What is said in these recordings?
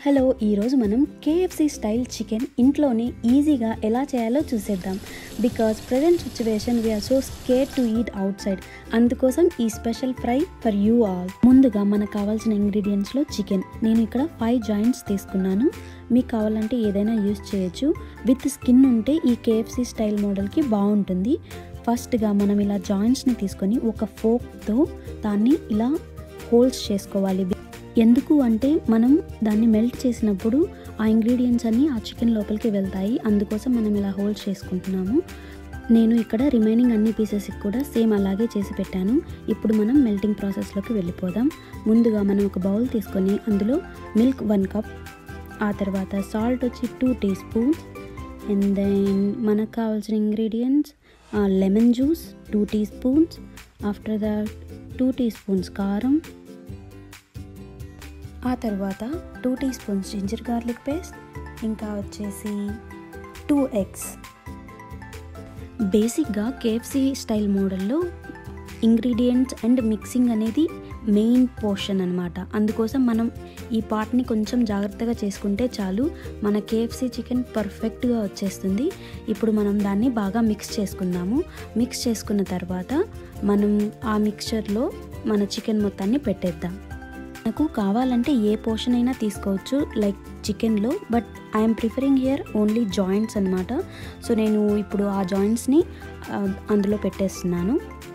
hello ఈరోజు మనం KFC style chicken ఇంట్లోనే ఈజీగా ఎలా చేయాలో చూసేద్దాం because present situation we are so scare to eat outside అందుకోసం ఈ special fry for you all ముందుగా మనకు కావాల్సిన ఇంగ్రీడియంట్స్లో చికెన్ నేను ఇక్కడ ఫైవ్ జాయింట్స్ తీసుకున్నాను మీకు కావాలంటే ఏదైనా యూస్ చేయొచ్చు విత్ స్కిన్ ఉంటే ఈ కేఎఫ్సి స్టైల్ మోడల్కి బాగుంటుంది ఫస్ట్గా మనం ఇలా జాయింట్స్ని తీసుకొని ఒక ఫోక్తో దాన్ని ఇలా హోల్స్ చేసుకోవాలి ఎందుకు అంటే మనం దాన్ని మెల్ట్ చేసినప్పుడు ఆ ఇంగ్రీడియంట్స్ అన్నీ ఆ చికెన్ లోపలికి వెళ్తాయి అందుకోసం మనం ఇలా హోల్డ్ చేసుకుంటున్నాము నేను ఇక్కడ రిమైనింగ్ అన్ని పీసెస్కి కూడా సేమ్ అలాగే చేసి పెట్టాను ఇప్పుడు మనం మెల్టింగ్ ప్రాసెస్లోకి వెళ్ళిపోదాం ముందుగా మనం ఒక బౌల్ తీసుకొని అందులో మిల్క్ వన్ కప్ ఆ తర్వాత సాల్ట్ వచ్చి two teaspoons and then మనకు కావాల్సిన ingredients lemon juice two teaspoons after that two teaspoons కారం ఆ తర్వాత two teaspoons ginger garlic paste ఇంకా వచ్చేసి టూ ఎగ్స్ బేసిక్గా కేఎఫ్సి స్టైల్ మోడల్లో ఇంగ్రీడియంట్స్ అండ్ మిక్సింగ్ అనేది మెయిన్ పోర్షన్ అనమాట అందుకోసం మనం ఈ పార్ట్ని కొంచెం జాగ్రత్తగా చేసుకుంటే చాలు మన కేఎఫ్సి చికెన్ పర్ఫెక్ట్గా వచ్చేస్తుంది ఇప్పుడు మనం దాన్ని బాగా మిక్స్ చేసుకుందాము మిక్స్ చేసుకున్న తర్వాత మనం ఆ మిక్చర్లో మన చికెన్ మొత్తాన్ని పెట్టేద్దాం నాకు కావాలంటే ఏ పోర్షన్ అయినా తీసుకోవచ్చు లైక్ చికెన్లో but I'm preferring here only joints అనమాట సో నేను ఇప్పుడు ఆ జాయింట్స్ని అందులో పెట్టేస్తున్నాను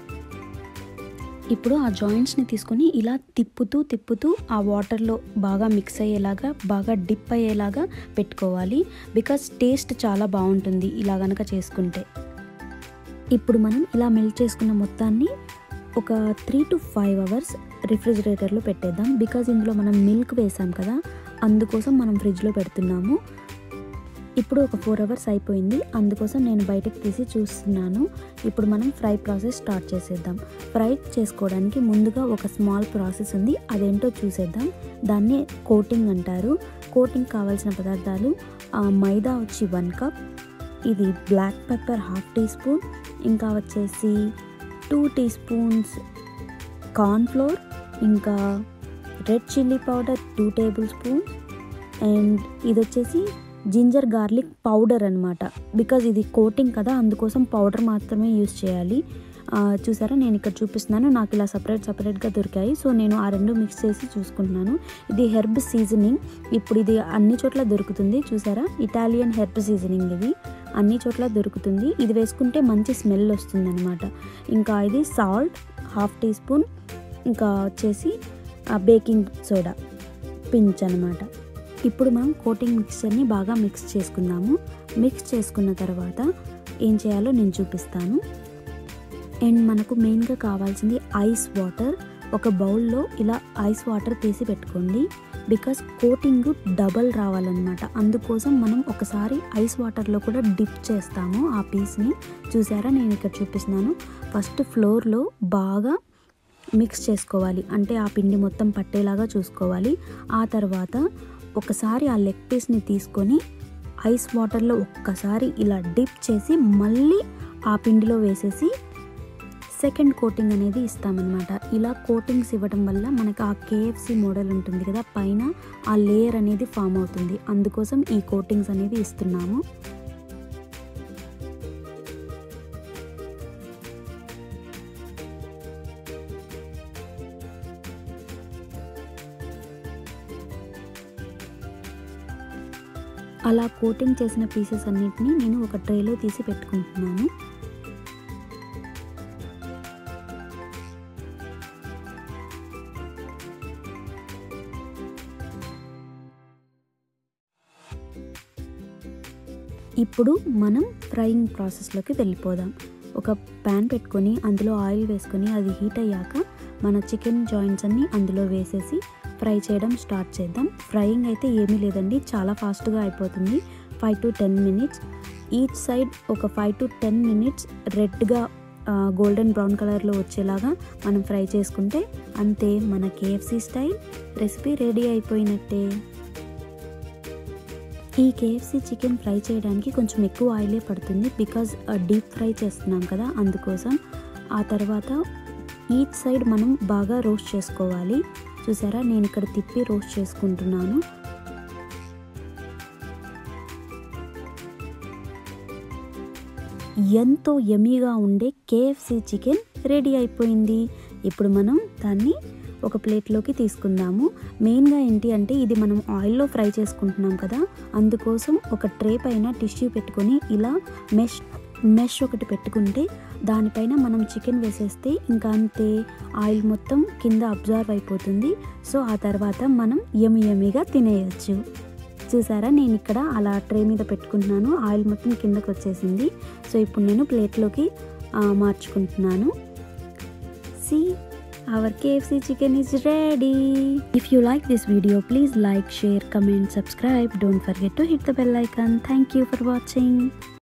ఇప్పుడు ఆ జాయింట్స్ని తీసుకొని ఇలా తిప్పుతూ తిప్పుతూ ఆ వాటర్లో బాగా మిక్స్ అయ్యేలాగా బాగా డిప్ అయ్యేలాగా పెట్టుకోవాలి బికాస్ టేస్ట్ చాలా బాగుంటుంది ఇలా కనుక చేసుకుంటే ఇప్పుడు మనం ఇలా మెల్ట్ చేసుకున్న మొత్తాన్ని ఒక త్రీ టు ఫైవ్ అవర్స్ రిఫ్రిజిరేటర్లో పెట్టేద్దాం బికాజ్ ఇందులో మనం మిల్క్ వేసాం కదా అందుకోసం మనం ఫ్రిడ్జ్లో పెడుతున్నాము ఇప్పుడు ఒక ఫోర్ అవర్స్ అయిపోయింది అందుకోసం నేను బయటకు తీసి చూస్తున్నాను ఇప్పుడు మనం ఫ్రై ప్రాసెస్ స్టార్ట్ చేసేద్దాం ఫ్రై చేసుకోవడానికి ముందుగా ఒక స్మాల్ ప్రాసెస్ ఉంది అదేంటో చూసేద్దాం దాన్ని కోటింగ్ అంటారు కోటింగ్ కావాల్సిన పదార్థాలు మైదా వచ్చి వన్ కప్ ఇది black pepper half teaspoon ఇంకా వచ్చేసి టూ టీ స్పూన్స్ కార్న్ఫ్లోర్ ఇంకా red chilli powder two tablespoon and ఇది వచ్చేసి జింజర్ గార్లిక్ పౌడర్ అనమాట బికాజ్ ఇది కోటింగ్ కదా అందుకోసం పౌడర్ మాత్రమే యూస్ చేయాలి చూసారా నేను ఇక్కడ చూపిస్తున్నాను నాకు ఇలా సపరేట్ సపరేట్గా దొరికాయి సో నేను ఆ రెండు మిక్స్ చేసి చూసుకుంటున్నాను ఇది హెర్బ్ సీజనింగ్ ఇప్పుడు ఇది అన్ని చోట్ల దొరుకుతుంది చూసారా ఇటాలియన్ హెర్బ్ సీజనింగ్ ఇది అన్ని చోట్ల దొరుకుతుంది ఇది వేసుకుంటే మంచి స్మెల్ వస్తుంది అనమాట ఇంకా ఇది సాల్ట్ హాఫ్ టీ స్పూన్ ఇంకా వచ్చేసి బేకింగ్ సోడా పించ్ అనమాట ఇప్పుడు మనం కోటింగ్ మిక్చర్ని బాగా మిక్స్ చేసుకుందాము మిక్స్ చేసుకున్న తర్వాత ఏం చేయాలో నేను చూపిస్తాను అండ్ మనకు మెయిన్గా కావాల్సింది ఐస్ వాటర్ ఒక బౌల్లో ఇలా ఐస్ వాటర్ తీసి పెట్టుకోండి బికాస్ కోటింగ్ డబల్ రావాలన్నమాట అందుకోసం మనం ఒకసారి ఐస్ వాటర్లో కూడా డిప్ చేస్తాము ఆ పీస్ని చూసారా నేను ఇక్కడ చూపిస్తున్నాను ఫస్ట్ ఫ్లోర్లో బాగా మిక్స్ చేసుకోవాలి అంటే ఆ పిండి మొత్తం పట్టేలాగా చూసుకోవాలి ఆ తర్వాత ఒకసారి ఆ లెగ్ పీస్ని తీసుకొని ఐస్ వాటర్లో ఒక్కసారి ఇలా డిప్ చేసి మళ్ళీ ఆ పిండిలో వేసేసి సెకండ్ కోటింగ్ అనేది ఇస్తామన్నమాట ఇలా కోటింగ్స్ ఇవ్వడం వల్ల మనకు ఆ కేఎఫ్సి మోడల్ ఉంటుంది కదా పైన ఆ లేయర్ అనేది ఫామ్ అవుతుంది అందుకోసం ఈ కోటింగ్స్ అనేది ఇస్తున్నాము అలా కోటింగ్ చేసిన పీసెస్ అన్నిటిని నేను ఒక ట్రేలో తీసి పెట్టుకుంటున్నాను ఇప్పుడు మనం ఫ్రైయింగ్ ప్రాసెస్లోకి వెళ్ళిపోదాం ఒక ప్యాన్ పెట్టుకొని అందులో ఆయిల్ వేసుకొని అది హీట్ అయ్యాక మన చికెన్ జాయింట్స్ అన్నీ అందులో వేసేసి ఫ్రై చేయడం స్టార్ట్ చేద్దాం ఫ్రైయింగ్ అయితే ఏమీ లేదండి చాలా ఫాస్ట్గా అయిపోతుంది five to ten minutes each side ఒక ఫైవ్ టు టెన్ మినిట్స్ రెడ్గా గోల్డెన్ బ్రౌన్ కలర్లో వచ్చేలాగా మనం ఫ్రై చేసుకుంటే అంతే మన కేఎఫ్సి స్టైల్ రెసిపీ రెడీ అయిపోయినట్టే ఈ కేఎఫ్సి చికెన్ ఫ్రై చేయడానికి కొంచెం ఎక్కువ ఆయిలే పడుతుంది బికాజ్ డీప్ ఫ్రై చేస్తున్నాం కదా అందుకోసం ఆ తర్వాత ఈచ్ సైడ్ మనం బాగా రోస్ట్ చేసుకోవాలి చూసారా నేను ఇక్కడ తిప్పి రోస్ట్ చేసుకుంటున్నాను ఎంతో యమీగా ఉండే కేఎఫ్సి చికెన్ రెడీ అయిపోయింది ఇప్పుడు మనం దాన్ని ఒక ప్లేట్లోకి తీసుకుందాము మెయిన్గా ఏంటి అంటే ఇది మనం ఆయిల్లో ఫ్రై చేసుకుంటున్నాం కదా అందుకోసం ఒక ట్రే పైన టిష్యూ పెట్టుకొని ఇలా మెష్ మెష్ ఒకటి పెట్టుకుంటే దానిపైన మనం చికెన్ వేసేస్తే ఇంకా అంతే ఆయిల్ మొత్తం కింద అబ్జర్వ్ అయిపోతుంది సో ఆ తర్వాత మనం యమి యమిగా తినేయచ్చు చూసారా నేను ఇక్కడ అలా ట్రే మీద పెట్టుకుంటున్నాను ఆయిల్ మొత్తం కిందకు వచ్చేసింది సో ఇప్పుడు నేను ప్లేట్లోకి ఆ, మార్చుకుంటున్నాను see our KFC chicken is ready if you like this video please like share comment subscribe don't forget to hit the bell icon thank you for watching